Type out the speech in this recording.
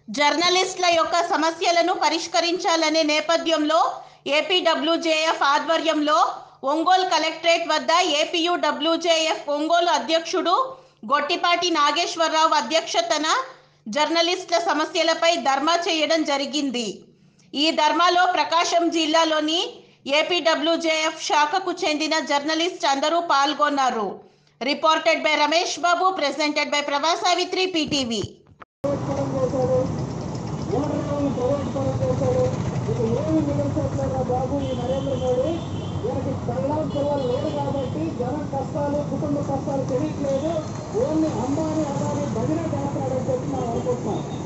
జర్నలిస్టుల యొక్క సమస్యలను పరిష్కరించాలనే నేపథ్యంలో ఏపీడబ్ల్యూజేఎఫ్ ఆధ్వర్యంలో ఒంగోలు కలెక్టరేట్ వద్ద ఏపీయూడబ్ల్యూజేఎఫ్ ఒంగోలు అధ్యక్షుడు గొట్టిపాటి నాగేశ్వరరావు అధ్యక్షతన జర్నలిస్టుల సమస్యలపై ధర్నా చేయడం జరిగింది ఈ ధర్మాలో ప్రకాశం జిల్లాలోని ఏపీడబ్ల్యూజేఎఫ్ శాఖకు చెందిన జర్నలిస్ట్ అందరూ పాల్గొన్నారు reported by Ramesh Babu presented by Prabha Savitri PTV ఓటర్లను ప్రైవేట్ పరం చేశాడు ఇక ఏమి మిగిల్చట్లేదా బాబు ఈ నరేంద్ర మోడీ ఈయనకి పెళ్ళం పిల్లలు లేడు కాబట్టి జనం కష్టాలు కుటుంబ కష్టాలు తెలియట్లేదు ఓన్లీ అంబానీ అదాని భజన చేస్తాడని చెప్పి మనం అనుకుంటున్నాం